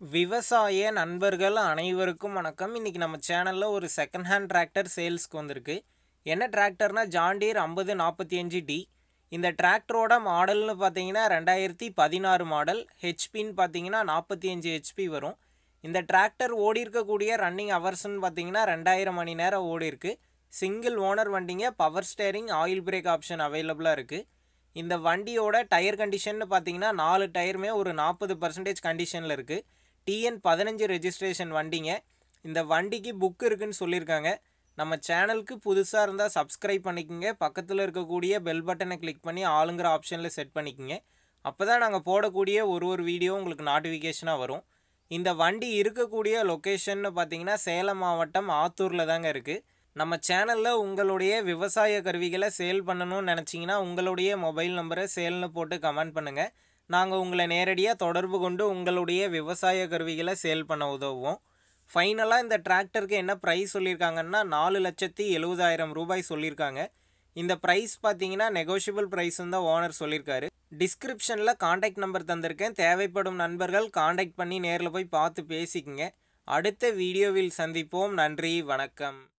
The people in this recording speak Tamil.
விவசாய நண்பர்கள் அனைவருக்கும் வணக்கம் இன்றைக்கி நம்ம சேனலில் ஒரு செகண்ட் ஹேண்ட் டிராக்டர் சேல்ஸ்க்கு வந்திருக்கு என்ன டிராக்டர்னா ஜாண்டீர் ஐம்பது நாற்பத்தி அஞ்சு டி இந்த டிராக்டரோட மாடல்னு பார்த்தீங்கன்னா ரெண்டாயிரத்தி பதினாறு மாடல் ஹெச்பின்னு பார்த்தீங்கன்னா நாற்பத்தி அஞ்சு ஹெச்பி வரும் இந்த டிராக்டர் ஓடி இருக்கக்கூடிய ரன்னிங் ஹவர்ஸ்னு பார்த்தீங்கன்னா ரெண்டாயிரம் மணி நேரம் ஓடி இருக்கு சிங்கிள் ஓனர் வண்டிங்க power steering oil brake option அவைலபிளாக இருக்குது இந்த வண்டியோட டயர் கண்டிஷன்னு பார்த்தீங்கன்னா நாலு டயருமே ஒரு நாற்பது பர்சன்டேஜ் கண்டிஷனில் இருக்குது டிஎன் பதினஞ்சு ரெஜிஸ்ட்ரேஷன் வண்டிங்க இந்த வண்டிக்கு புக் இருக்குன்னு சொல்லியிருக்காங்க நம்ம சேனலுக்கு புதுசாக இருந்தால் சப்ஸ்கிரைப் பண்ணிக்கோங்க பக்கத்தில் இருக்கக்கூடிய பெல் பட்டனை கிளிக் பண்ணி ஆளுங்கிற ஆப்ஷனில் செட் பண்ணிக்கோங்க அப்போ தான் நாங்கள் போடக்கூடிய ஒரு ஒரு வீடியோ உங்களுக்கு நோட்டிஃபிகேஷனாக வரும் இந்த வண்டி இருக்கக்கூடிய லொக்கேஷன்னு பார்த்தீங்கன்னா சேலம் மாவட்டம் ஆத்தூரில் தாங்க இருக்குது நம்ம சேனலில் உங்களுடைய விவசாய கருவிகளை சேல் பண்ணணும்னு நினச்சிங்கன்னா உங்களுடைய மொபைல் நம்பரை சேல்னு போட்டு கமெண்ட் பண்ணுங்கள் நாங்கள் உங்களை நேரடியாக தொடர்பு கொண்டு உங்களுடைய விவசாய கருவிகளை சேல் பண்ண உதவுவோம் ஃபைனலாக இந்த டிராக்டருக்கு என்ன ப்ரைஸ் சொல்லியிருக்காங்கன்னா நாலு லட்சத்தி எழுபதாயிரம் ரூபாய் சொல்லியிருக்காங்க இந்த ப்ரைஸ் பார்த்தீங்கன்னா நெகோஷியபிள் ப்ரைஸ்ன்னு தான் ஓனர் சொல்லியிருக்காரு டிஸ்கிரிப்ஷனில் காண்டாக்ட் நம்பர் தந்திருக்கேன் தேவைப்படும் நண்பர்கள் காண்டாக்ட் பண்ணி நேரில் போய் பார்த்து பேசிக்கங்க அடுத்த வீடியோவில் சந்திப்போம் நன்றி வணக்கம்